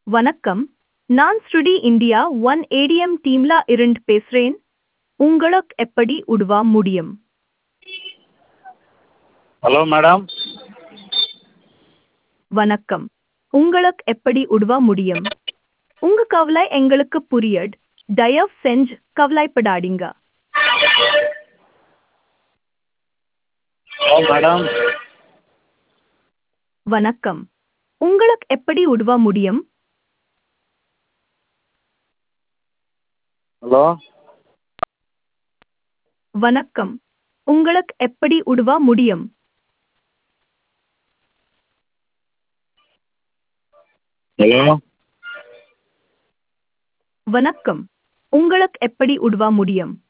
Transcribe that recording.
வணக்கம் நான் ஸ்ருடி இந்தியா ஒன் ஏடிஎம் டீம்ல இருந்து பேசுறேன் உங்களுக்கு எப்படி உதவ முடியும் ஹலோ மேடம் வணக்கம் உங்களுக்கு எப்படி உதவ முடியும் உங்க கவலை எங்களுக்கு புரியட் தயவு செஞ்சு கவலைப்படாதீங்க ஹலோ மேடம் வணக்கம் உங்களுக்கு எப்படி உதவ முடியும் ஹலோ வணக்கம் உங்களுக்கு எப்படி உதவ முடியும் ஹலோ வணக்கம் உங்களுக்கு எப்படி உதவ முடியும்